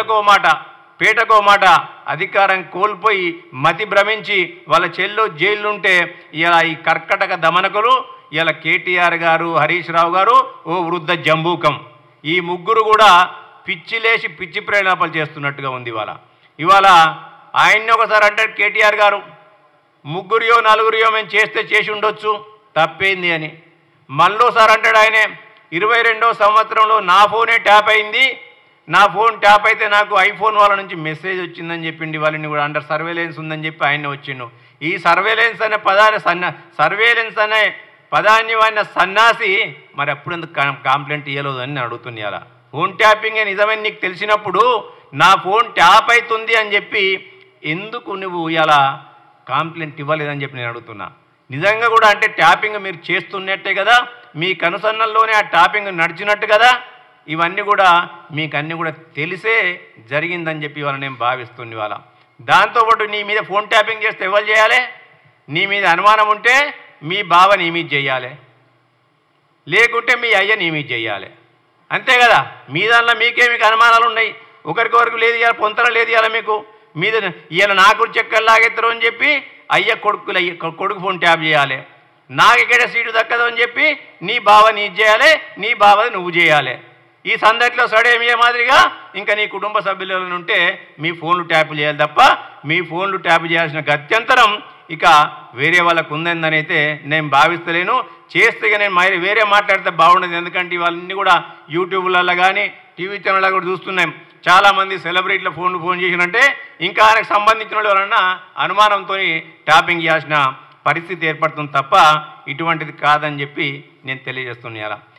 ఊళ్ళకో మాట పేటకో మాట అధికారం కోల్పోయి మతి భ్రమించి వాళ్ళ చెల్లు జైలుంటే ఇలా ఈ కర్కటక దమనకులు ఇలా కేటీఆర్ గారు హరీష్ రావు గారు ఓ వృద్ధ జంబూకం ఈ ముగ్గురు కూడా పిచ్చి లేచి పిచ్చి ప్రేరణాపలు చేస్తున్నట్టుగా ఉంది ఇవాళ ఇవాళ ఆయన్ని ఒకసారి అంటే కేటీఆర్ గారు ముగ్గురియో నలుగురియో మేము చేస్తే చేసి ఉండొచ్చు తప్పేంది అని మళ్ళోసారి అంటాడు ఆయనే ఇరవై రెండో సంవత్సరంలో నా ఫోనే ట్యాప్ అయింది నా ఫోన్ ట్యాప్ అయితే నాకు ఐఫోన్ వాళ్ళ నుంచి మెసేజ్ వచ్చిందని చెప్పిండి వాళ్ళని కూడా అండర్ సర్వేలెన్స్ ఉందని చెప్పి ఆయన వచ్చిండు ఈ సర్వేలెన్స్ అనే పదాన్ని సన్న సర్వేలెన్స్ అనే పదాన్ని వాడిన సన్నాసి మరి అప్పుడు ఎందుకు కా- కంప్లైంట్ ఇవ్వలేదు అని నేను అడుగుతుంది అలా ఫోన్ ట్యాపింగ్ నిజమని నీకు తెలిసినప్పుడు నా ఫోన్ ట్యాప్ అవుతుంది అని చెప్పి ఎందుకు నువ్వు ఇలా కంప్లైంట్ ఇవ్వలేదని చెప్పి నేను అడుగుతున్నా నిజంగా కూడా అంటే ట్యాపింగ్ మీరు చేస్తున్నట్టే కదా మీ కనుసన్నల్లోనే ఆ ట్యాపింగ్ నడిచినట్టు కదా ఇవన్నీ కూడా మీకు అన్నీ కూడా తెలిసే జరిగిందని చెప్పి ఇవాళ నేను భావిస్తుంది ఇవాళ దాంతోపాటు నీ మీద ఫోన్ ట్యాపింగ్ చేస్తే ఎవరు చేయాలి నీ మీద అనుమానం ఉంటే మీ బావ నీ మీద చేయాలి లేకుంటే మీ అయ్య నీ మీద చేయాలి అంతే కదా మీ దానిలో మీకే మీకు అనుమానాలు ఉన్నాయి ఒకరికొకరికి లేదు ఇవాళ పొంతన లేదు ఇవాళ మీకు మీద ఇవాళ నాకు చెక్కలు లాగెత్తరు అని చెప్పి అయ్య కొడుకులు అయ్య కొడుకు ఫోన్ ట్యాప్ చేయాలి నాకు ఇక్కడ సీటు దక్కదు అని చెప్పి నీ బావ నీ చేయాలి నీ బావది నువ్వు చేయాలి ఈ సందట్లో సడేమియే మాదిరిగా ఇంకా నీ కుటుంబ సభ్యులు ఎవరైనా ఉంటే మీ ఫోన్లు ట్యాప్ చేయాలి తప్ప మీ ఫోన్లు ట్యాప్ చేయాల్సిన గత్యంతరం ఇక వేరే వాళ్ళకు ఉందని అయితే నేను భావిస్తలేను చేస్తే ఇక నేను మరి వేరే మాట్లాడితే బాగుండదు ఎందుకంటే ఇవన్నీ కూడా యూట్యూబ్లలో కానీ టీవీ ఛానల్లో కూడా చూస్తున్నాం చాలామంది సెలబ్రిటీల ఫోన్లు ఫోన్ చేసినంటే ఇంకా ఆయనకు సంబంధించిన వాళ్ళు ఎవరన్నా అనుమానంతో ట్యాపింగ్ చేయాల్సిన పరిస్థితి ఏర్పడుతుంది తప్ప ఇటువంటిది కాదని చెప్పి నేను తెలియజేస్తున్నాను ఇలా